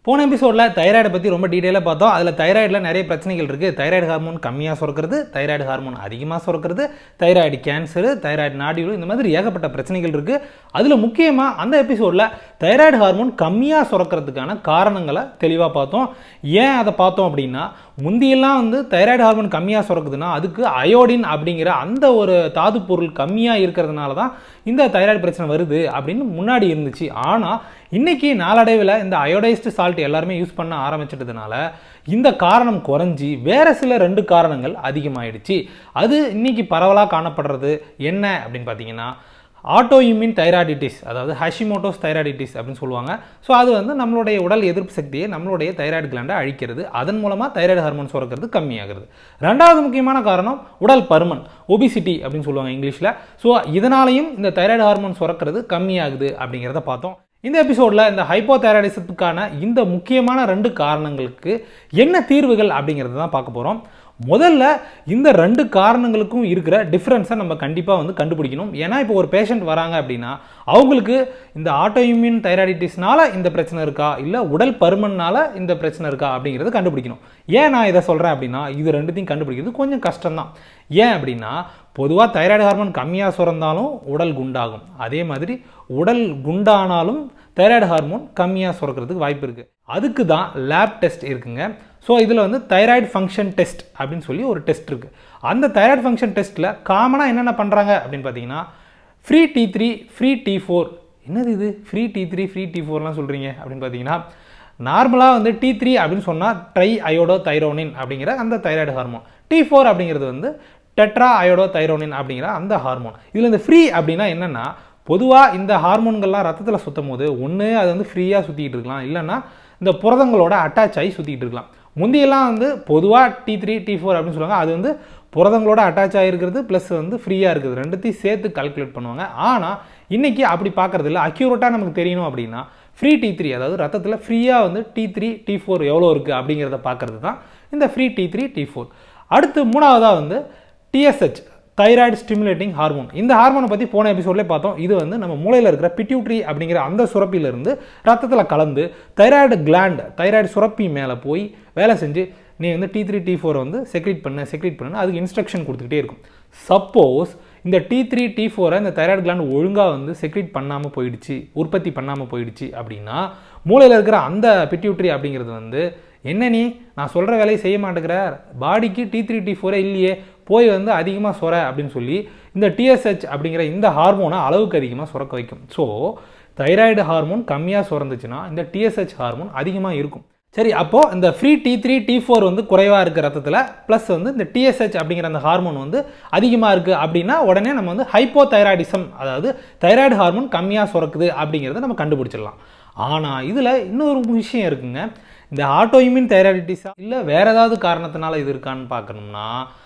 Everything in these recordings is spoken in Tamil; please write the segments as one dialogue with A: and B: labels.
A: போன எபிசோடில் தைராய்டை பற்றி ரொம்ப டீட்டெயிலாக பார்த்தோம் அதில் தைராய்டில் நிறைய பிரச்சனைகள் இருக்குது தைராய்டு ஹார்மோன் கம்மியாக சுரக்கிறது தைராய்டு ஹார்மோன் அதிகமாக சுரக்கிறது தைராய்டு கேன்சரு தைராய்டு நாடியுள் இந்த மாதிரி ஏகப்பட்ட பிரச்சனைகள் இருக்குது அதில் முக்கியமாக அந்த எபிசோடில் தைராய்டு ஹார்மோன் கம்மியாக சுரக்கிறதுக்கான காரணங்களை தெளிவாக பார்த்தோம் ஏன் அதை பார்த்தோம் அப்படின்னா முந்தியெல்லாம் வந்து தைராய்டு ஹார்மோன் கம்மியாக சுரக்குதுன்னா அதுக்கு அயோடின் அப்படிங்கிற அந்த ஒரு தாது பொருள் கம்மியாக இருக்கிறதுனால தான் இந்த தைராய்டு பிரச்சனை வருது அப்படின்னு முன்னாடி இருந்துச்சு ஆனால் இன்னைக்கு நாளடைவில் இந்த அயோடைஸ்டு சால்ட் எல்லாருமே யூஸ் பண்ண ஆரம்பிச்சிட்டதுனால இந்த காரணம் குறைஞ்சி வேற சில ரெண்டு காரணங்கள் அதிகமாயிடுச்சு அது இன்னைக்கு பரவலாக காணப்படுறது என்ன அப்படின்னு பார்த்தீங்கன்னா ஆட்டோ இம்யூன் தைராய்டிட்டிஸ் அதாவது ஹஷிமோட்டோஸ் தைராய்டிட்டிஸ் அப்படின்னு சொல்லுவாங்க ஸோ அது வந்து நம்மளுடைய உடல் எதிர்ப்பு சக்தியை நம்மளுடைய தைராய்டு கிளாண்டை அழிக்கிறது அதன் மூலமாக தைராய்டு ஹார்மோன் சுரக்கிறது கம்மியாகிறது ரெண்டாவது முக்கியமான காரணம் உடல் பருமன் ஒபிசிட்டி அப்படின்னு சொல்லுவாங்க இங்கிலீஷில் ஸோ இதனாலையும் இந்த தைராய்டு ஹார்மோன் சுரக்கிறது கம்மியாகுது அப்படிங்கிறத பார்த்தோம் இந்த எபிசோடில் இந்த ஹைப்போதைராய்டிசத்துக்கான இந்த முக்கியமான ரெண்டு காரணங்களுக்கு என்ன தீர்வுகள் அப்படிங்கிறத தான் பார்க்க போகிறோம் முதல்ல இந்த ரெண்டு காரணங்களுக்கும் இருக்கிற டிஃப்ரென்ஸை நம்ம கண்டிப்பாக வந்து கண்டுபிடிக்கணும் ஏன்னா இப்போ ஒரு பேஷண்ட் வராங்க அப்படின்னா அவங்களுக்கு இந்த ஆட்டோஇம்யூன் தைராய்டிட்டிஸ்னால இந்த பிரச்சனை இருக்கா இல்லை உடல் பருமன்னால இந்த பிரச்சனை இருக்கா அப்படிங்கிறத கண்டுபிடிக்கணும் ஏன் நான் இதை சொல்கிறேன் அப்படின்னா இது ரெண்டுத்தையும் கண்டுபிடிக்கிறது கொஞ்சம் கஷ்டம்தான் ஏன் அப்படின்னா பொதுவாக தைராய்டு ஹார்மோன் கம்மியாக சுரந்தாலும் உடல் குண்டாகும் அதே மாதிரி உடல் குண்டானாலும் தைராய்டு ஹார்மோன் கம்மியாக சுரக்கிறதுக்கு வாய்ப்பு இருக்குது அதுக்கு தான் லேப் டெஸ்ட் இருக்குங்க ஸோ இதில் வந்து தைராய்டு ஃபங்க்ஷன் டெஸ்ட் அப்படின்னு சொல்லி ஒரு டெஸ்ட் இருக்குது அந்த தைராய்டு ஃபங்க்ஷன் டெஸ்ட்டில் காமனாக என்னென்ன பண்ணுறாங்க அப்படின்னு பார்த்தீங்கன்னா free T three free T four என்னது இது free T three free T ஃபோர்லாம் சொல்கிறீங்க அப்படின்னு பார்த்தீங்கன்னா நார்மலாக வந்து டி த்ரீ அப்படின்னு சொன்னால் ட்ரை அயோடோ தைரோனின் அப்படிங்கிற அந்த தைராய்டு ஹார்மோன் டி ஃபோர் அப்படிங்கிறது வந்து டெட்ரா அயோடோ தைரோனின் அப்படிங்கிற அந்த ஹார்மோன் இதில் இந்த ஃப்ரீ அப்படின்னா என்னென்னா பொதுவாக இந்த ஹார்மோன்கள்லாம் ரத்தத்தில் சுற்றும் போது ஒன்று அது வந்து ஃப்ரீயாக சுற்றிக்கிட்டு இருக்கலாம் இல்லைன்னா இந்த புரதங்களோட அட்டாச் ஆகி சுற்றிக்கிட்டு இருக்கலாம் முந்தியெல்லாம் வந்து பொதுவாக டி த்ரீ டி ஃபோர் அப்படின்னு சொல்லுவாங்க அது வந்து புரதங்களோட அட்டாச் ஆகிருக்கிறது ப்ளஸ் வந்து ஃப்ரீயாக இருக்குது ரெண்டுத்தையும் சேர்த்து கால்குலேட் பண்ணுவாங்க ஆனால் இன்றைக்கி அப்படி பார்க்குறது இல்லை அக்யூரேட்டாக நமக்கு தெரியணும் அப்படின்னா ஃப்ரீ டி த்ரீ அதாவது ரத்தத்தில் ஃப்ரீயாக வந்து டி த்ரீ டி ஃபோர் எவ்வளோ இருக்குது அப்படிங்கிறத பார்க்குறது தான் இந்த free T three T four அடுத்து மூணாவதாக வந்து டிஎஸ்ஹெச் தைராய்டு ஸ்டிமுலேட்டிங் ஹார்மோன் இந்த ஹார்மோனை பற்றி போன எபிசோட்லேயே பார்த்தோம் இது வந்து நம்ம மூளையில் இருக்கிற பிட்யூட்ரி அப்படிங்கிற அந்த சுரப்பிலிருந்து ரத்தத்தில் கலந்து தைராய்டு கிளாண்ட் தைராய்டு சுரப்பி மேலே போய் வேலை செஞ்சு நீ வந்து டி த்ரீ டி ஃபோரை வந்து செக்ரேட் பண்ணு செக்ரேட் பண்ணு அதுக்கு இன்ஸ்ட்ரக்ஷன் கொடுத்துக்கிட்டே இருக்கும் சப்போஸ் இந்த டி த்ரீ டி ஃபோரை இந்த தைராய்டு கிளாண்ட் ஒழுங்காக வந்து செக்ரேட் பண்ணாமல் போயிடுச்சு உற்பத்தி பண்ணாமல் போயிடுச்சு அப்படின்னா மூளையில் இருக்கிற அந்த பிட்யூட்ரி அப்படிங்கிறது வந்து என்ன நீ நான் சொல்கிற வேலையை செய்ய மாட்டேங்கிற பாடிக்கு டி த்ரீ டி ஃபோரே இல்லையே போய் வந்து அதிகமாக சொர அப்படின்னு சொல்லி இந்த டிஎஸ்ஹெச் அப்படிங்கிற இந்த ஹார்மோனை அளவுக்கு அதிகமாக சுரக்க வைக்கும் ஸோ தைராய்டு ஹார்மோன் கம்மியாக சுரந்துச்சுன்னா இந்த டிஎஸ்ஹெச் ஹார்மோன் அதிகமாக இருக்கும் சரி அப்போது இந்த free T three T four வந்து குறைவாக இருக்க ரத்தத்தில் ப்ளஸ் வந்து இந்த டிஎஸ்ஹெச் அப்படிங்கிற அந்த ஹார்மோன் வந்து அதிகமாக இருக்குது அப்படின்னா உடனே நம்ம வந்து ஹைப்போ தைராய்டிசம் அதாவது தைராய்டு ஹார்மோன் கம்மியாக சுரக்குது அப்படிங்கிறத நம்ம கண்டுபிடிச்சிடலாம் ஆனால் இதில் இன்னொரு விஷயம் இருக்குங்க இந்த ஆட்டோஇம்யூன் தைராய்டிட்டிஸா இல்லை வேறு ஏதாவது காரணத்தினால இது இருக்கான்னு பார்க்கணும்னா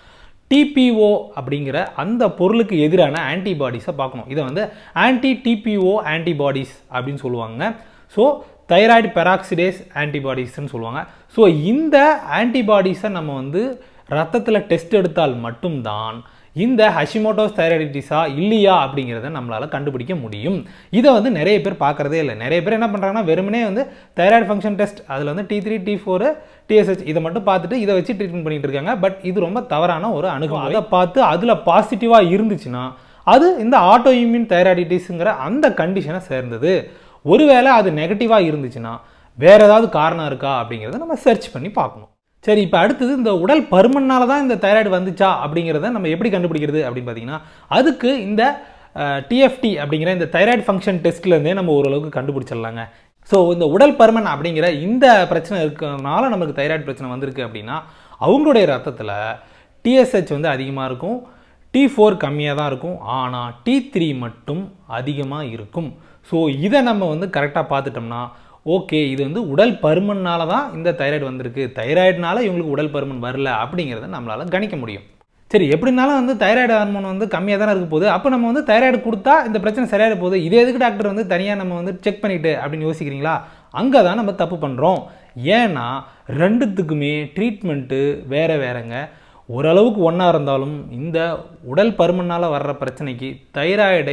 A: டிபிஓ அப்படிங்கிற அந்த பொருளுக்கு எதிரான ஆன்டிபாடிஸை பார்க்கணும் இதை வந்து ஆன்டி டிபிஓ ஆன்டிபாடிஸ் அப்படின்னு சொல்லுவாங்க ஸோ தைராய்டு பெராக்சிடேஸ் ஆன்டிபாடிஸ்ன்னு சொல்லுவாங்க ஸோ இந்த ஆன்டிபாடிஸை நம்ம வந்து ரத்தத்தில் டெஸ்ட் எடுத்தால் மட்டும்தான் இந்த ஹஷிமோட்டோஸ் தைராய்டிட்டிஸா இல்லையா அப்படிங்கிறத நம்மளால் கண்டுபிடிக்க முடியும் இதை வந்து நிறைய பேர் பார்க்குறதே இல்லை நிறைய பேர் என்ன பண்ணுறாங்கன்னா வெறுமனே வந்து தைராய்டு ஃபங்க்ஷன் டெஸ்ட் அதில் வந்து T three T four TSH இதை மட்டும் பார்த்துட்டு இதை வச்சு ட்ரீட்மெண்ட் பண்ணிட்டு இருக்காங்க பட் இது ரொம்ப தவறான ஒரு அணுகுமுறை அதை பார்த்து அதில் பாசிட்டிவாக இருந்துச்சுன்னா அது இந்த ஆட்டோ இம்யூன் தைராய்டிட்டிஸுங்கிற அந்த கண்டிஷனை சேர்ந்தது ஒருவேளை அது நெகட்டிவாக இருந்துச்சுன்னா வேறு ஏதாவது காரணம் இருக்கா அப்படிங்கிறத நம்ம சர்ச் பண்ணி பார்க்கணும் சரி இப்போ அடுத்தது இந்த உடல் பருமனால தான் இந்த தைராய்டு வந்துச்சா அப்படிங்கிறத நம்ம எப்படி கண்டுபிடிக்கிறது அப்படின்னு பார்த்தீங்கன்னா அதுக்கு இந்த டிஎஃப்டி அப்படிங்கிற இந்த தைராய்டு ஃபங்க்ஷன் டெஸ்ட்லேருந்தே நம்ம ஓரளவுக்கு கண்டுபிடிச்சிடலாங்க ஸோ இந்த உடல் பருமன் அப்படிங்கிற இந்த பிரச்சனை இருக்கிறதுனால நமக்கு தைராய்டு பிரச்சனை வந்திருக்கு அப்படின்னா அவங்களுடைய ரத்தத்தில் டிஎஸ்ஹெச் வந்து அதிகமாக இருக்கும் டி ஃபோர் கம்மியாக தான் இருக்கும் ஆனால் டி த்ரீ மட்டும் அதிகமாக இருக்கும் ஸோ இதை நம்ம வந்து கரெக்டாக பார்த்துட்டோம்னா ஓகே இது வந்து உடல் பருமனால தான் இந்த தைராய்டு வந்திருக்கு தைராய்டுனால இவங்களுக்கு உடல் பருமன் வரல அப்படிங்கிறத நம்மளால் கணிக்க முடியும் சரி எப்படினாலும் வந்து தைராய்டு ஹார்மோன் வந்து கம்மியாக தானே இருக்க போகுது அப்போ நம்ம வந்து தைராய்டு கொடுத்தா இந்த பிரச்சனை சரியாக போகுது இதே எதுக்கு டாக்டர் வந்து தனியாக நம்ம வந்து செக் பண்ணிட்டு அப்படின்னு யோசிக்கிறீங்களா அங்கே தான் நம்ம தப்பு பண்ணுறோம் ஏன்னா ரெண்டுத்துக்குமே ட்ரீட்மெண்ட்டு வேறு வேறங்க ஓரளவுக்கு ஒன்றா இருந்தாலும் இந்த உடல் பருமனால் வர்ற பிரச்சனைக்கு தைராய்டை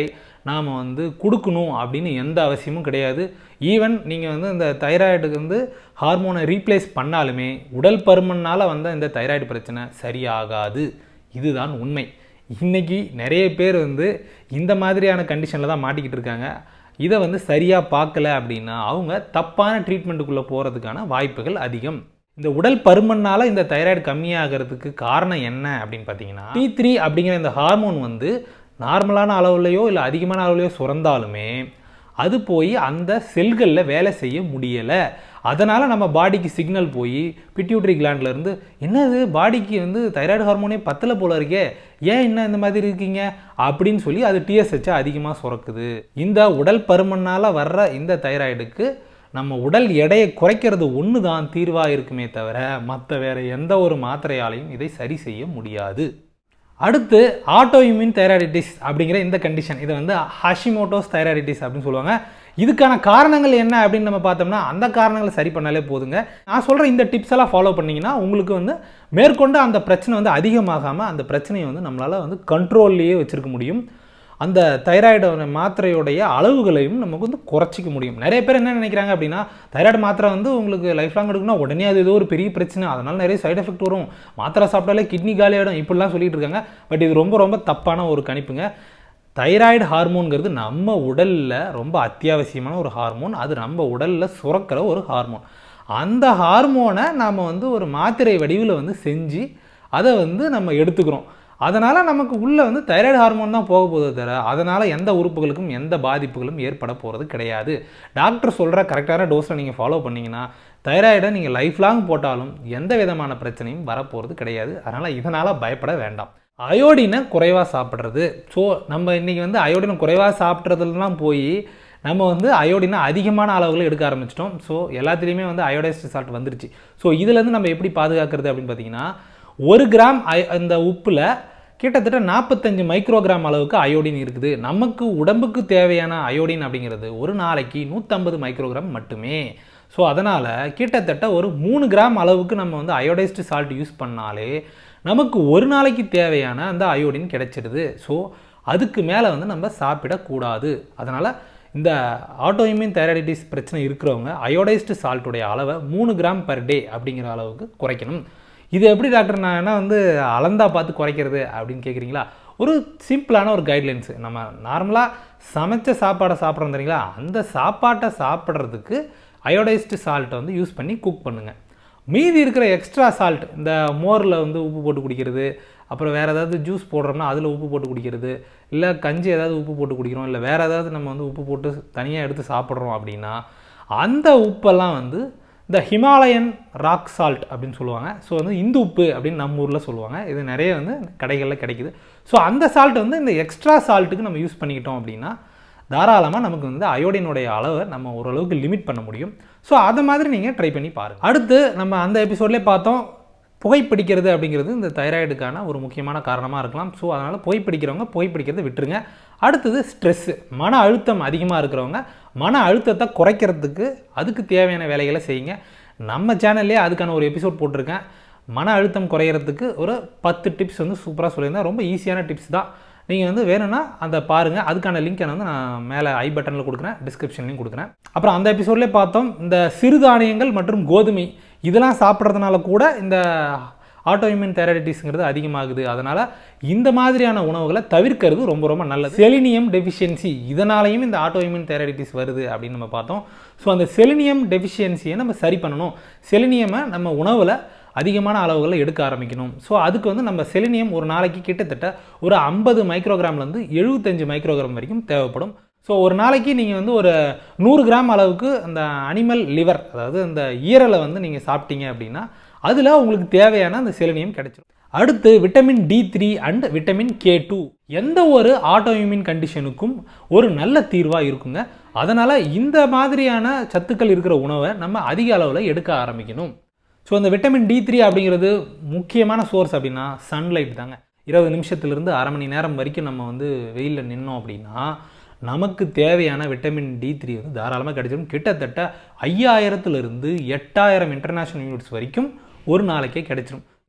A: நாம் வந்து கொடுக்கணும் அப்படின்னு எந்த அவசியமும் கிடையாது ஈவன் நீங்கள் வந்து இந்த தைராய்டுக்கு வந்து ஹார்மோனை ரீப்ளேஸ் பண்ணாலுமே உடல் பருமனால் வந்த இந்த தைராய்டு பிரச்சனை சரியாகாது இதுதான் உண்மை இன்றைக்கி நிறைய பேர் வந்து இந்த மாதிரியான கண்டிஷனில் தான் மாட்டிக்கிட்டு இருக்காங்க இதை வந்து சரியாக பார்க்கல அப்படின்னா அவங்க தப்பான ட்ரீட்மெண்ட்டுக்குள்ளே போகிறதுக்கான வாய்ப்புகள் அதிகம் இந்த உடல் பருமனால் இந்த தைராய்டு கம்மியாகிறதுக்கு காரணம் என்ன அப்படின்னு பார்த்தீங்கன்னா டி த்ரீ அப்படிங்கிற இந்த ஹார்மோன் வந்து நார்மலான அளவுலையோ இல்லை அதிகமான அளவுலையோ சுரந்தாலுமே அது போய் அந்த செல்களில் வேலை செய்ய முடியலை அதனால் நம்ம பாடிக்கு சிக்னல் போய் பிட்யூட்ரி இருந்து என்னது பாடிக்கு வந்து தைராய்டு ஹார்மோனே பத்தில் போல இருக்கே ஏன் என்ன இந்த மாதிரி இருக்கீங்க அப்படின்னு சொல்லி அது டிஎஸ்ஹெச்சை அதிகமாக சுரக்குது இந்த உடல் பருமனால் வர்ற இந்த தைராய்டுக்கு நம்ம உடல் எடையை குறைக்கிறது ஒன்று தான் தீர்வாக இருக்குமே தவிர மற்ற வேறு எந்த ஒரு மாத்திரையாலையும் இதை சரி செய்ய முடியாது அடுத்து ஆட்டோ இம்யூன் தைராய்டிட்டிஸ் அப்படிங்கிற இந்த கண்டிஷன் இதை வந்து ஹஷிமோட்டோஸ் தைராய்டிட்டிஸ் அப்படின்னு சொல்லுவாங்க இதுக்கான காரணங்கள் என்ன அப்படின்னு நம்ம பார்த்தோம்னா அந்த காரணங்களை சரி பண்ணாலே போதுங்க நான் சொல்கிற இந்த டிப்ஸ் எல்லாம் ஃபாலோ பண்ணிங்கன்னா உங்களுக்கு வந்து மேற்கொண்டு அந்த பிரச்சனை வந்து அதிகமாகாமல் அந்த பிரச்சனையை வந்து நம்மளால் வந்து கண்ட்ரோல்லையே வச்சுருக்க முடியும் அந்த தைராய்டு மாத்திரையுடைய அளவுகளையும் நமக்கு வந்து குறைச்சிக்க முடியும் நிறைய பேர் என்ன நினைக்கிறாங்க அப்படின்னா தைராய்டு மாத்திரை வந்து உங்களுக்கு லைஃப் லாங் எடுக்கணும் உடனே அது ஏதோ ஒரு பெரிய பிரச்சனை அதனால் நிறைய சைடு எஃபெக்ட் வரும் மாத்திரை சாப்பிட்டாலே கிட்னி காலியாகிடும் இப்படிலாம் சொல்லிட்டு இருக்காங்க பட் இது ரொம்ப ரொம்ப தப்பான ஒரு கணிப்புங்க தைராய்டு ஹார்மோன்கிறது நம்ம உடலில் ரொம்ப அத்தியாவசியமான ஒரு ஹார்மோன் அது நம்ம உடலில் சுரக்கிற ஒரு ஹார்மோன் அந்த ஹார்மோனை நாம் வந்து ஒரு மாத்திரை வடிவில் வந்து செஞ்சு அதை வந்து நம்ம எடுத்துக்கிறோம் அதனால் நமக்கு உள்ளே வந்து தைராய்டு ஹார்மோன் தான் போக போகுது தவிர அதனால் எந்த உறுப்புகளுக்கும் எந்த பாதிப்புகளும் ஏற்பட போகிறது கிடையாது டாக்டர் சொல்கிற கரெக்டான டோஸை நீங்கள் ஃபாலோ பண்ணிங்கன்னா தைராய்டை நீங்கள் லைஃப் லாங் போட்டாலும் எந்த விதமான பிரச்சனையும் வரப்போகிறது கிடையாது அதனால் இதனால் பயப்பட வேண்டாம் அயோடினை குறைவாக சாப்பிட்றது ஸோ நம்ம இன்றைக்கி வந்து அயோடினை குறைவாக சாப்பிட்றதுலாம் போய் நம்ம வந்து அயோடினை அதிகமான அளவுகளை எடுக்க ஆரம்பிச்சிட்டோம் ஸோ எல்லாத்துலேயுமே வந்து அயோடைஸ்டு சால்ட் வந்துருச்சு ஸோ இதுலேருந்து நம்ம எப்படி பாதுகாக்கிறது அப்படின்னு பார்த்தீங்கன்னா ஒரு கிராம் அந்த உப்பில் கிட்டத்தட்ட நாற்பத்தஞ்சு மைக்ரோகிராம் அளவுக்கு அயோடின் இருக்குது நமக்கு உடம்புக்கு தேவையான அயோடின் அப்படிங்கிறது ஒரு நாளைக்கு நூற்றம்பது மைக்ரோகிராம் மட்டுமே ஸோ அதனால் கிட்டத்தட்ட ஒரு மூணு கிராம் அளவுக்கு நம்ம வந்து அயோடைஸ்டு சால்ட் யூஸ் பண்ணாலே நமக்கு ஒரு நாளைக்கு தேவையான அந்த அயோடின் கிடைச்சிடுது ஸோ அதுக்கு மேலே வந்து நம்ம சாப்பிடக்கூடாது அதனால் இந்த ஆட்டோஇம்யூன் தைராய்டிட்டிஸ் பிரச்சனை இருக்கிறவங்க அயோடைஸ்டு சால்ட்டுடைய அளவை மூணு கிராம் பர் டே அப்படிங்கிற அளவுக்கு குறைக்கணும் இது எப்படி டாக்டர் நான் என்ன வந்து அளந்தா பார்த்து குறைக்கிறது அப்படின்னு கேட்குறீங்களா ஒரு சிம்பிளான ஒரு கைட்லைன்ஸு நம்ம நார்மலாக சமைச்ச சாப்பாடை சாப்பிட்றோம் தெரியுங்களா அந்த சாப்பாட்டை சாப்பிட்றதுக்கு அயோடைஸ்டு சால்ட்டை வந்து யூஸ் பண்ணி குக் பண்ணுங்கள் மீதி இருக்கிற எக்ஸ்ட்ரா சால்ட் இந்த மோரில் வந்து உப்பு போட்டு குடிக்கிறது அப்புறம் வேறு ஏதாவது ஜூஸ் போடுறோம்னா அதில் உப்பு போட்டு குடிக்கிறது இல்லை கஞ்சி ஏதாவது உப்பு போட்டு குடிக்கிறோம் இல்லை வேறு ஏதாவது நம்ம வந்து உப்பு போட்டு தனியாக எடுத்து சாப்பிட்றோம் அப்படின்னா அந்த உப்பெல்லாம் வந்து இந்த ஹிமாலயன் ராக் சால்ட் அப்படின்னு சொல்லுவாங்க ஸோ வந்து இந்து உப்பு அப்படின்னு நம்ம ஊரில் சொல்லுவாங்க இது நிறைய வந்து கடைகளில் கிடைக்குது ஸோ அந்த சால்ட் வந்து இந்த எக்ஸ்ட்ரா சால்ட்டுக்கு நம்ம யூஸ் பண்ணிக்கிட்டோம் அப்படின்னா தாராளமாக நமக்கு வந்து அயோடினுடைய அளவை நம்ம ஓரளவுக்கு லிமிட் பண்ண முடியும் ஸோ அதை மாதிரி நீங்கள் ட்ரை பண்ணி பாருங்கள் அடுத்து நம்ம அந்த எபிசோட்லேயே பார்த்தோம் புகைப்பிடிக்கிறது அப்படிங்கிறது இந்த தைராய்டுக்கான ஒரு முக்கியமான காரணமாக இருக்கலாம் ஸோ அதனால் புகைப்பிடிக்கிறவங்க புகைப்பிடிக்கிறத விட்டுருங்க அடுத்தது ஸ்ட்ரெஸ்ஸு மன அழுத்தம் அதிகமாக இருக்கிறவங்க மன அழுத்தத்தை குறைக்கிறதுக்கு அதுக்கு தேவையான வேலைகளை செய்யுங்க நம்ம சேனல்லே அதுக்கான ஒரு எபிசோட் போட்டிருக்கேன் மன அழுத்தம் குறையிறதுக்கு ஒரு பத்து டிப்ஸ் வந்து சூப்பராக சொல்லியிருந்தேன் ரொம்ப ஈஸியான டிப்ஸ் தான் நீங்கள் வந்து வேணும்னா அந்த பாருங்கள் அதுக்கான லிங்க்கை வந்து நான் மேலே ஐ பட்டனில் கொடுக்குறேன் டிஸ்கிரிப்ஷன்லையும் கொடுக்குறேன் அப்புறம் அந்த எபிசோட்லேயே பார்த்தோம் இந்த சிறுதானியங்கள் மற்றும் கோதுமை இதெல்லாம் சாப்பிட்றதுனால கூட இந்த ஆட்டோஇம்யூன் தைராய்டிட்டிஸ்ங்கிறது அதிகமாகுது அதனால் இந்த மாதிரியான உணவுகளை தவிர்க்கிறது ரொம்ப ரொம்ப நல்லது செலினியம் டெஃபிஷியன்சி இதனாலையும் இந்த ஆட்டோஇம்யூன் தைராய்டிட்டிஸ் வருது அப்படின்னு நம்ம பார்த்தோம் ஸோ அந்த செலினியம் டெஃபிஷியன்சியை நம்ம சரி பண்ணணும் செலினியமை நம்ம உணவில் அதிகமான அளவுகளை எடுக்க ஆரம்பிக்கணும் ஸோ அதுக்கு வந்து நம்ம செலினியம் ஒரு நாளைக்கு கிட்டத்தட்ட ஒரு ஐம்பது மைக்ரோகிராம்லேருந்து எழுபத்தஞ்சு மைக்ரோகிராம் வரைக்கும் தேவைப்படும் ஸோ ஒரு நாளைக்கு நீங்கள் வந்து ஒரு நூறு கிராம் அளவுக்கு அந்த அனிமல் லிவர் அதாவது அந்த ஈரலை வந்து நீங்கள் சாப்பிட்டீங்க அப்படின்னா அதில் உங்களுக்கு தேவையான அந்த செலினியம் கிடைச்சிடும் அடுத்து vitamin D three and vitamin K two எந்த ஒரு ஆட்டோஇம்யூன் கண்டிஷனுக்கும் ஒரு நல்ல தீர்வாக இருக்குங்க அதனால் இந்த மாதிரியான சத்துக்கள் இருக்கிற உணவை நம்ம அதிக அளவில் எடுக்க ஆரம்பிக்கணும் ஸோ இந்த விட்டமின் டி த்ரீ அப்படிங்கிறது முக்கியமான சோர்ஸ் அப்படின்னா சன்லைட் தாங்க இருபது நிமிஷத்துலேருந்து அரை மணி நேரம் வரைக்கும் நம்ம வந்து வெயிலில் நின்னோம் அப்படின்னா நமக்கு தேவையான விட்டமின் டி த்ரீ வந்து தாராளமாக கிடைச்சிடும் கிட்டத்தட்ட ஐயாயிரத்துலேருந்து எட்டாயிரம் இன்டர்நேஷ்னல் யூனிட்ஸ் வரைக்கும் ஒரு நாளைக்கே கிடைச்சிடும்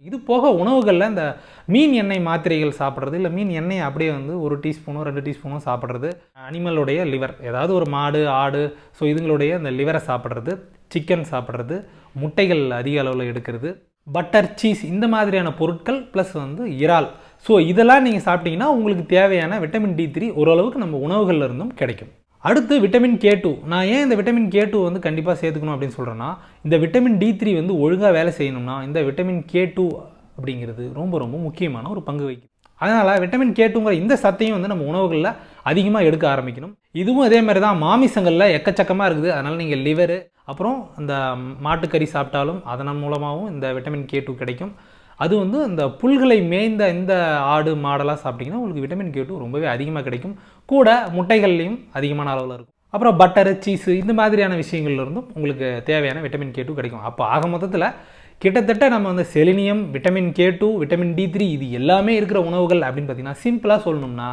A: இது போக உணவுகளில் இந்த மீன் எண்ணெய் மாத்திரைகள் சாப்பிட்றது இல்லை மீன் எண்ணெய் அப்படியே வந்து ஒரு டீஸ்பூனோ ரெண்டு டீஸ்பூனோ சாப்பிட்றது அனிமலுடைய லிவர் ஏதாவது ஒரு மாடு ஆடு ஸோ இதுங்களுடைய இந்த லிவரை சாப்பிட்றது சிக்கன் சாப்பிட்றது முட்டைகள் அதிக அளவில் எடுக்கிறது பட்டர் சீஸ் இந்த மாதிரியான பொருட்கள் ப்ளஸ் வந்து இறால் ஸோ இதெல்லாம் நீங்கள் சாப்பிட்டீங்கன்னா உங்களுக்கு தேவையான விட்டமின் டி த்ரீ ஓரளவுக்கு நம்ம உணவுகள்ல இருந்தும் கிடைக்கும் அடுத்து விட்டமின் கே டூ நான் ஏன் இந்த விட்டமின் கே டூ வந்து கண்டிப்பாக சேர்த்துக்கணும் அப்படின்னு சொல்கிறேன்னா இந்த விட்டமின் டி த்ரீ வந்து ஒழுங்காக வேலை செய்யணும்னா இந்த விட்டமின் கே டூ அப்படிங்கிறது ரொம்ப ரொம்ப முக்கியமான ஒரு பங்கு வகிக்கும் அதனால் விட்டமின் கே டூங்கிற இந்த சத்தையும் வந்து நம்ம உணவுகளில் அதிகமாக எடுக்க ஆரம்பிக்கணும் இதுவும் அதே மாதிரி தான் மாமிசங்களில் எக்கச்சக்கமாக இருக்குது அதனால் நீங்கள் லிவரு அப்புறம் இந்த மாட்டுக்கறி சாப்பிட்டாலும் அதன் மூலமாகவும் இந்த விட்டமின் கே டூ கிடைக்கும் அது வந்து இந்த புல்களை மேய்ந்த இந்த ஆடு மாடெல்லாம் சாப்பிட்டிங்கன்னா உங்களுக்கு விட்டமின் கே டூ ரொம்பவே அதிகமாக கிடைக்கும் கூட முட்டைகள்லையும் அதிகமான அளவில் இருக்கும் அப்புறம் பட்டரு சீஸு இந்த மாதிரியான விஷயங்கள்ல இருந்தும் உங்களுக்கு தேவையான விட்டமின் கே டூ கிடைக்கும் அப்போ ஆக மொத்தத்தில் கிட்டத்தட்ட நம்ம வந்து selenium vitamin K two vitamin D three இது எல்லாமே இருக்கிற உணவுகள் அப்படின்னு பார்த்தீங்கன்னா சிம்பிளாக சொல்லணும்னா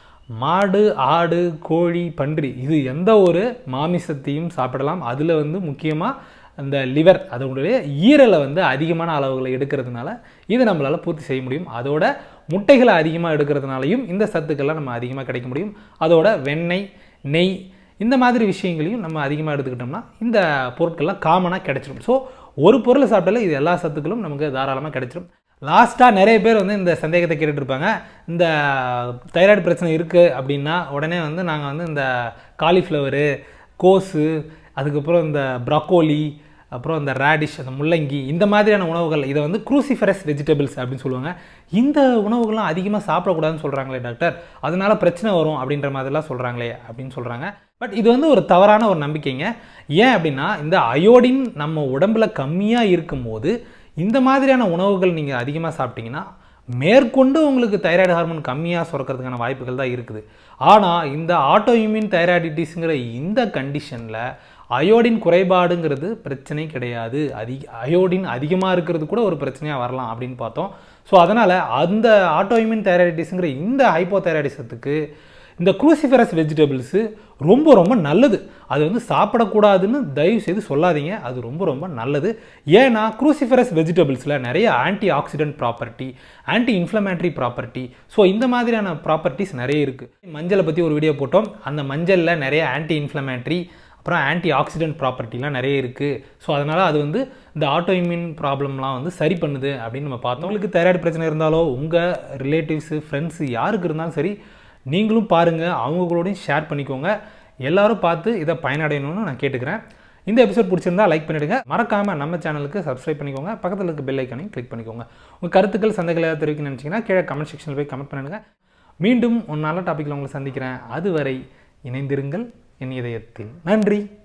A: மாடு ஆடு கோழி பன்றி இது எந்த ஒரு மாமிசத்தையும் சாப்பிடலாம் அதில் வந்து முக்கியமாக அந்த லிவர் அதனுடைய ஈரலை வந்து அதிகமான அளவுகளை எடுக்கிறதுனால இதை நம்மளால் பூர்த்தி செய்ய முடியும் அதோட முட்டைகளை அதிகமாக எடுக்கிறதுனாலையும் இந்த சத்துக்கள்லாம் நம்ம அதிகமாக கிடைக்க முடியும் அதோட வெண்ணெய் நெய் இந்த மாதிரி விஷயங்களையும் நம்ம அதிகமாக எடுத்துக்கிட்டோம்னா இந்த பொருட்கள்லாம் காமனாக கிடைச்சிடும் ஸோ ஒரு பொருளை சாப்பிட்டாலே இது எல்லா சத்துக்களும் நமக்கு தாராளமாக கிடைச்சிடும் லாஸ்ட்டாக நிறைய பேர் வந்து இந்த சந்தேகத்தை கேட்டுட்டு இருப்பாங்க இந்த தைராய்டு பிரச்சனை இருக்குது அப்படின்னா உடனே வந்து நாங்கள் வந்து இந்த காலிஃப்ளவரு கோஸு அதுக்கப்புறம் இந்த ப்ராக்கோலி அப்புறம் இந்த ரேடிஷ் அந்த முள்ளங்கி இந்த மாதிரியான உணவுகள் இதை வந்து குரூசிஃபரஸ் வெஜிடபிள்ஸ் அப்படின்னு சொல்லுவாங்க இந்த உணவுகள்லாம் அதிகமாக சாப்பிடக்கூடாதுன்னு சொல்கிறாங்களே டாக்டர் அதனால பிரச்சனை வரும் அப்படின்ற மாதிரிலாம் சொல்கிறாங்களே அப்படின்னு சொல்கிறாங்க பட் இது வந்து ஒரு தவறான ஒரு நம்பிக்கைங்க ஏன் அப்படின்னா இந்த அயோடின் நம்ம உடம்புல கம்மியாக இருக்கும்போது இந்த மாதிரியான உணவுகள் நீங்கள் அதிகமாக சாப்பிட்டீங்கன்னா மேற்கொண்டு உங்களுக்கு தைராய்டு ஹார்மோன் கம்மியாக சுரக்கிறதுக்கான வாய்ப்புகள் தான் இருக்குது ஆனால் இந்த ஆட்டோ இம்யூன் தைராய்டிட்டிஸுங்கிற இந்த கண்டிஷனில் அயோடின் குறைபாடுங்கிறது பிரச்சனை கிடையாது அதிக அயோடின் அதிகமாக இருக்கிறது கூட ஒரு பிரச்சனையாக வரலாம் அப்படின்னு பார்த்தோம் ஸோ அதனால் அந்த ஆட்டோ இம்யூன் தைராய்டிட்டிஸுங்கிற இந்த ஹைப்போதைராய்டிசத்துக்கு இந்த குரூசிஃபரஸ் வெஜிடபிள்ஸு ரொம்ப ரொம்ப நல்லது அது வந்து சாப்பிடக்கூடாதுன்னு தயவு செய்து சொல்லாதீங்க அது ரொம்ப ரொம்ப நல்லது ஏன்னா குரூசிஃபரஸ் வெஜிடபிள்ஸில் நிறைய antioxidant property anti inflammatory property so இந்த மாதிரியான ப்ராப்பர்ட்டிஸ் நிறைய இருக்குது மஞ்சளை பற்றி ஒரு வீடியோ போட்டோம் அந்த மஞ்சளில் நிறைய ஆன்டி இன்ஃப்ளமேட்டரி அப்புறம் ஆன்டி ஆக்சிடென்ட் ப்ராப்பர்ட்டிலாம் நிறைய இருக்குது ஸோ அதனால் அது வந்து இந்த ஆட்டோ இம்யூன் ப்ராப்ளம்லாம் வந்து சரி பண்ணுது அப்படின்னு நம்ம பார்த்தோம் உங்களுக்கு தைராய்டு பிரச்சனை இருந்தாலோ உங்கள் ரிலேட்டிவ்ஸு ஃப்ரெண்ட்ஸு யாருக்கு இருந்தாலும் சரி நீங்களும் பாருங்கள் அவங்களோடையும் ஷேர் பண்ணிக்கோங்க எல்லாரும் பார்த்து இதை பயனடையணும்னு நான் கேட்டுக்கிறேன் இந்த எபிசோட் பிடிச்சிருந்தா லைக் பண்ணிவிடுங்க மறக்காமல் நம்ம சேனலுக்கு சப்ஸ்கிரைப் பண்ணிக்கோங்க பக்கத்தில் இருக்க பெல் ஐக்கானையும் கிளிக் பண்ணிக்கோங்க உங்கள் கருத்துக்கள் சந்தைகள் ஏதாவது தெரிவிக்கணும்னு நினச்சிங்கன்னா கீழே கமெண்ட் செக்ஷனில் போய் கமெண்ட் பண்ணிடுங்க மீண்டும் ஒரு நல்ல டாப்பிக்கில் உங்களை சந்திக்கிறேன் அதுவரை இணைந்திருங்கள் என் இதயத்தில் நன்றி